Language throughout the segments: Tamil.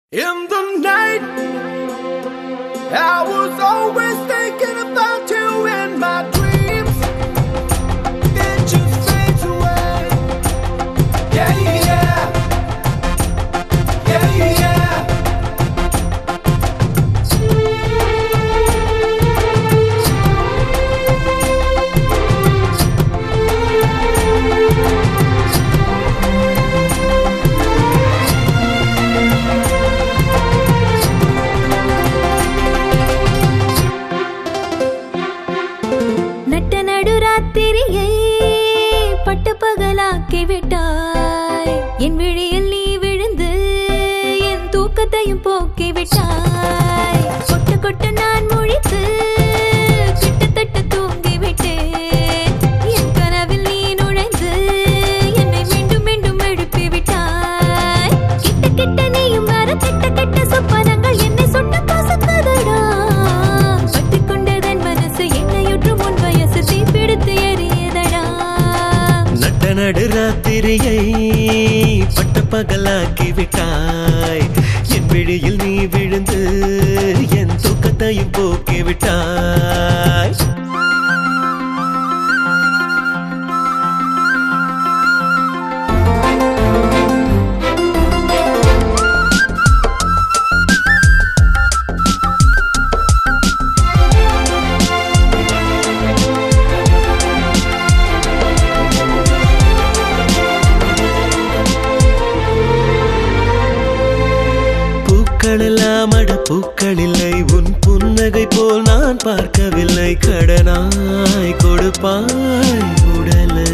In the night, I was always thinking about you in my dreams. It just fades away. Yeah, yeah. Yeah, yeah. நட்ட நடுராத்திரியை பட்ட பகலாக்கி விட்டாய் என் விழியில் நீ விழுந்து என் தூக்கத்தையும் போக்கி விட்டாய் கொட்டு கொட்டு நான் முழித்து கிட்டத்தட்ட தூங்கி விட்டேன் என் கனவில் நீ நுழைந்து என்னை மீண்டும் மீண்டும் எழுப்பி விட்டாய் கிட்ட கிட்ட நீயும் வர கெட்ட கெட்ட சொப்பனங்கள் என்னை சுட்டு கசக்குதடா பட்டு கொண்டதன் மனசு என்னையுற்று முன் வயசு தீப்பிடித்து எரியதடா நட்ட நடு ராத்திரியை பட்ட பகலாக்கி விட்டாய் என் விழியில் நீ விழுந்து என் தூக்கத்தையும் போக்கி விட்டாய் பூக்கள் எல்லாம் அட பூக்கள் இல்லை உன் புன்னகை போல் நான் பார்க்கவில்லை கடனாய் கொடுப்பாய் உடலை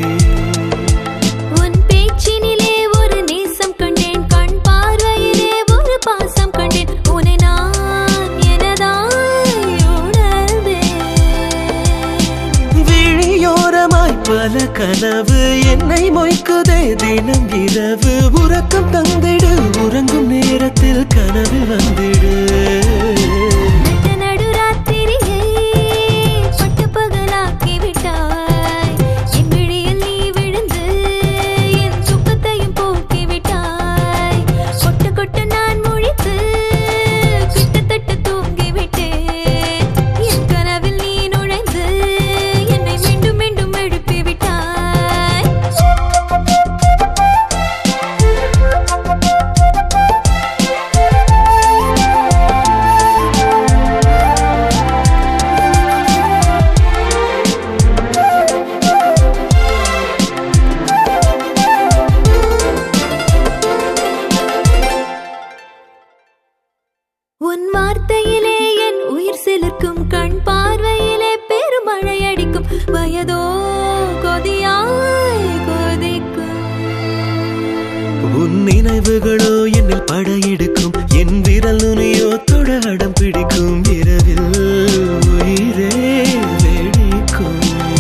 உன் பேச்சினிலே ஒரு நேசம் கண்டேன் கண் பார்வையிலே ஒரு பாசம் கண்டேன் உன்னை நான் எனதாய் உணர்ந்தேன் விழியோரமாய் பல கனவு என்னை மொய்க்குதே தினம் இரவு உறக்கம் தந்திடு உறங்கும் நேரத்தில் கனவு வந்திடு நட்ட நடுராத்திரியை பட்ட பகலாக்கி விட்டாய் என் விழியில் நீ விழுந்து என் துக்கத்தையும் போக்கி விட்டாய் கொட்டு கொட்டு நான் முழித்து கிட்டத்தட்ட தூங்கி விட்டேன் என் கனவில் நீ நுழைந்து என்னை மீண்டும் மீண்டும் எழுப்பி விட்டாய் உன் வார்த்தையிலே என் உயிர் சிலிர்க்கும் கண் பார்வையிலே பெருமழை அடிக்கும் வயதோ கொதியாய் கொதிக்கும் உன் நினைவுகளோ என்னில் படையெடுக்கும் என் விரல் நுனியோ தொட அடம் பிடிக்கும் இரவில் உயிரே வெடிக்கும்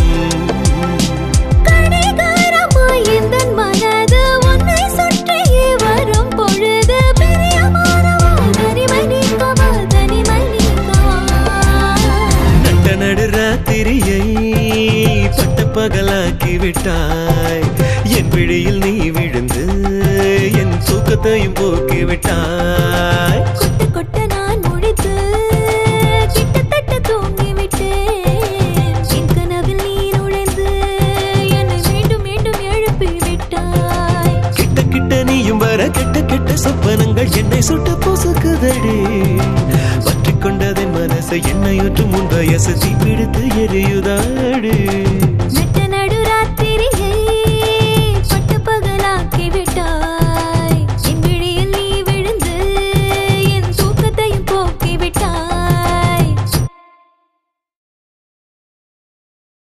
கடிகாரமாய் எந்தன் மனது உன்னை சுற்றியே வரும் பொழுது பிரியமானவா தனிமை நீக்கவா தனிமை நீக்கவா நட்ட நடு ராத்திரியை பட்ட பகலாக்கி விட்டாய் என் விழியில் நீ விழுந்து என் தூக்கத்தையும் போக்கி விட்டாய் கொட்ட கொட்ட நான் முடித்து கிட்டத்தட்ட தூங்கி விட்டேன் என் கனவில் நீ நுழைந்து என்னை மீண்டும் மீண்டும் எழுப்பி விட்டாய் கிட்ட கிட்ட நீயும் வர கெட்ட கெட்ட சொப்பனங்கள் என்னை சுட்டு பொசுக்குதடி பற்றிக் கொண்டதன் மனசை என்னையுற்று முன் வயசு தீப்பிடித்து எரியுதாடி நட